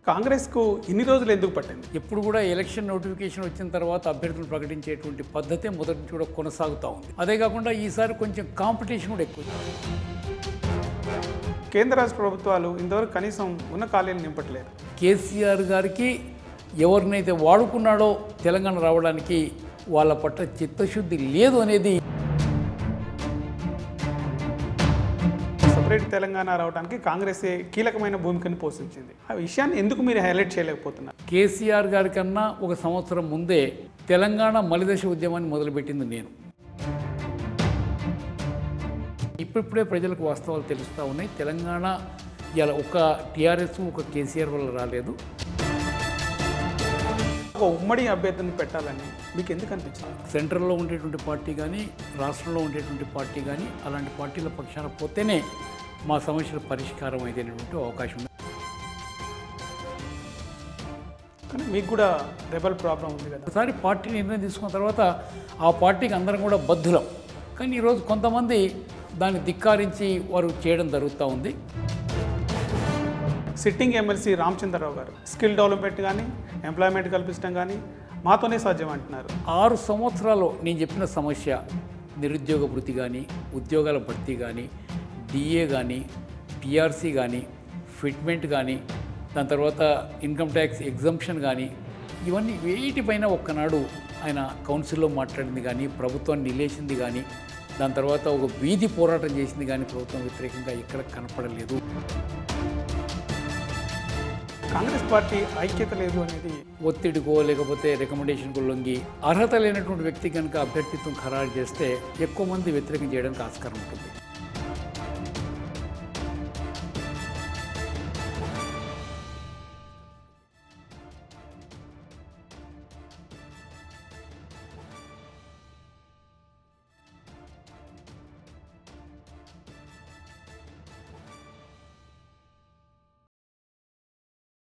కాంగ్రెస్కు ఇన్ని రోజులు ఎందుకు పట్టింది ఎప్పుడు కూడా ఎలక్షన్ నోటిఫికేషన్ వచ్చిన తర్వాత అభ్యర్థులు ప్రకటించేటువంటి పద్ధతే మొదటి నుంచి కూడా కొనసాగుతూ ఉంది అదే కాకుండా ఈసారి కొంచెం కాంపిటీషన్ కూడా ఎక్కువ కేంద్ర రాష్ట్ర ప్రభుత్వాలు ఇంతవరకు కనీసం ఉన్న ఖాళీలు నింపట్లేదు కేసీఆర్ గారికి ఎవరినైతే వాడుకున్నాడో తెలంగాణ రావడానికి వాళ్ళ పట్ల చిత్తశుద్ధి లేదు అనేది సపరేట్ తెలంగాణ రావడానికి కాంగ్రెస్ కీలకమైన భూమికను పోషించింది ఆ విషయాన్ని ఎందుకు మీరు హైలైట్ చేయలేకపోతున్నారు కేసీఆర్ గారి కన్నా ఒక సంవత్సరం ముందే తెలంగాణ మలిదశ ఉద్యమాన్ని మొదలుపెట్టింది నేను ఇప్పుడిప్పుడే ప్రజలకు వాస్తవాలు తెలుస్తూ ఉన్నాయి తెలంగాణ ఇలా ఒక టీఆర్ఎస్ ఒక కేసీఆర్ వల్ల రాలేదు ఒక ఉమ్మడి అభ్యర్థిని పెట్టాలని మీకు ఎందుకు అనిపించింది సెంట్రల్లో ఉండేటువంటి పార్టీ కానీ రాష్ట్రంలో ఉండేటువంటి పార్టీ కానీ అలాంటి పార్టీల పక్షాన పోతేనే మా సమస్యల పరిష్కారం అయితేనేటువంటి అవకాశం ఉంది కానీ మీకు కూడా రెబల్ ప్రాబ్లం ఉంది కదా ఒకసారి పార్టీ నిర్ణయం తీసుకున్న తర్వాత ఆ పార్టీకి అందరం కూడా బద్ధులం కానీ ఈరోజు కొంతమంది దాన్ని ధిక్కారించి వారు చేయడం జరుగుతూ ఉంది సిట్టింగ్ ఎమ్మెల్సీ రామచంద్రరావు గారు స్కిల్ డెవలప్మెంట్ కానీ ఎంప్లాయ్మెంట్ కల్పించడం కానీ మాతోనే సాధ్యం అంటున్నారు ఆరు సంవత్సరాలు నేను చెప్పిన సమస్య నిరుద్యోగ వృత్తి కానీ ఉద్యోగాల భర్తీ కానీ డిఏ కానీ టీఆర్సీ కానీ ఫిట్మెంట్ కానీ దాని తర్వాత ఇన్కమ్ ట్యాక్స్ ఎగ్జంప్షన్ కానీ ఇవన్నీ వేటిపైన ఒక్కనాడు ఆయన కౌన్సిల్లో మాట్లాడింది కానీ ప్రభుత్వాన్ని నిలేసింది కానీ దాని తర్వాత ఒక వీధి పోరాటం చేసింది కానీ ప్రభుత్వం వ్యతిరేకంగా ఎక్కడ కనపడలేదు కాంగ్రెస్ పార్టీ ఐక్యత లేదు అనేది ఒత్తిడికో లేకపోతే రికమెండేషన్కో లొంగి అర్హత లేనటువంటి వ్యక్తి కనుక అభ్యర్థిత్వం ఖరారు చేస్తే ఎక్కువ మంది వ్యతిరేకం చేయడానికి ఆస్కారం ఉంటుంది